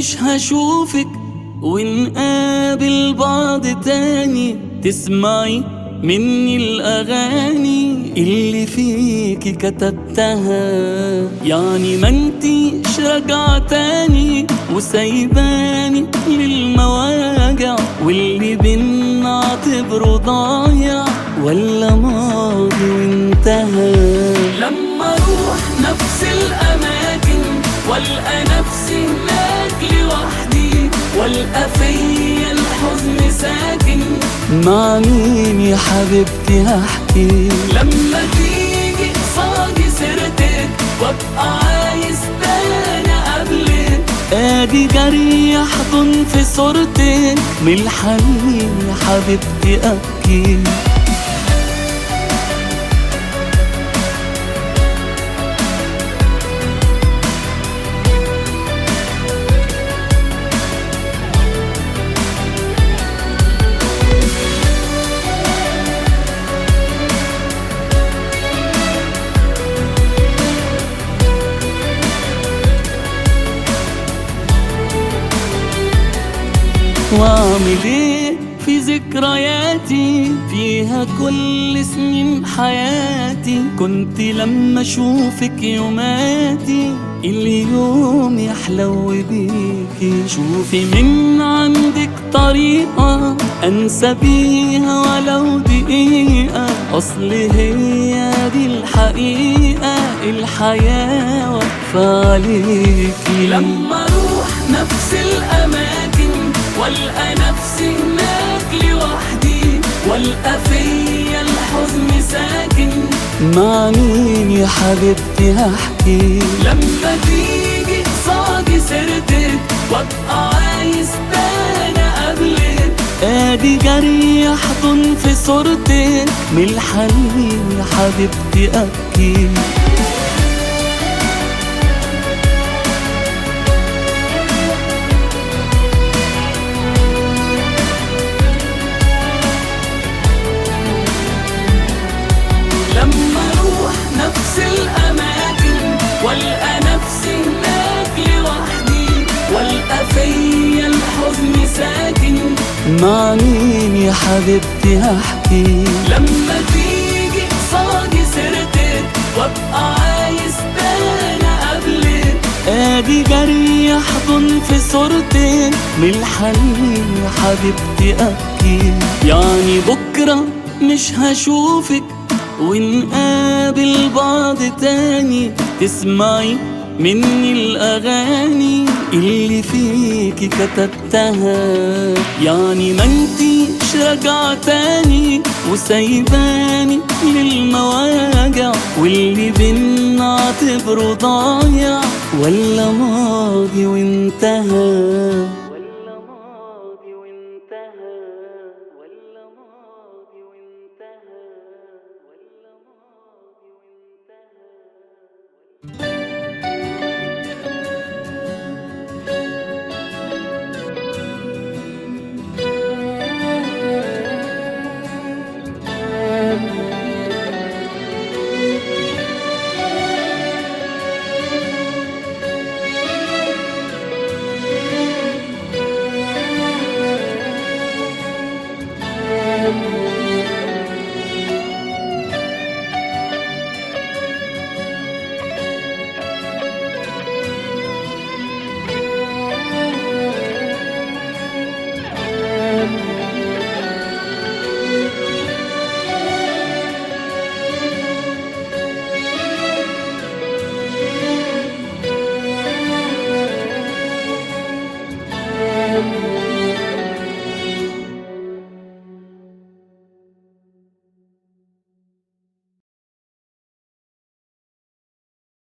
مش هشوفك ونقابل بعض تاني تسمعي مني الأغاني اللي فيكي كتبتها يعني ما انتيش راجعة تاني وسايباني للمواجع واللي بينا اعتبره ضايع ولا ماضي وانتهى لما اروح نفس الاماكن والقى نفسي هناك لوحدي والقى فيا الحزن ساكن مع مين يا حبيبتي هحكي لما تيجي قصادي سيرتك وابقى عايز تاني قبلك ادي جري احضن في صورتك من الحنين يا حبيبتي ابكي واعمل ايه في ذكرياتي فيها كل سنين حياتي كنت لما اشوفك يوماتي اليوم يحلو بيكي شوفي من عندك طريقة انسى بيها ولو دقيقة اصل هي دي الحقيقة الحياة واقفة عليكي لما اروح نفس الاماكن والقى نفسي هناك لوحدي والقى فيا الحزن ساكن مع مين يا حبيبتي هحكي لما تيجي قصادي سيرتك وابقى عايز تاني قبلك ادي جري احضن في صورتك من الحنين يا حبيبتي ابكي لما اروح نفس الاماكن والقى نفسي هناك لوحدي والقى فيا الحزن ساكن مع مين يا حبيبتي هحكي لما تيجي قصادي سيرتك وابقى عايز تاني قبلك ادي جري احضن في صورتك من الحنين يا حبيبتي ابكي يعني بكره مش هشوفك ونقابل بعض تاني تسمعي مني الأغاني اللي فيكي كتبتها يعني ما انتيش راجعة تاني وسايباني للمواجع واللي بينا اعتبره ضايع ولا ماضي وانتهى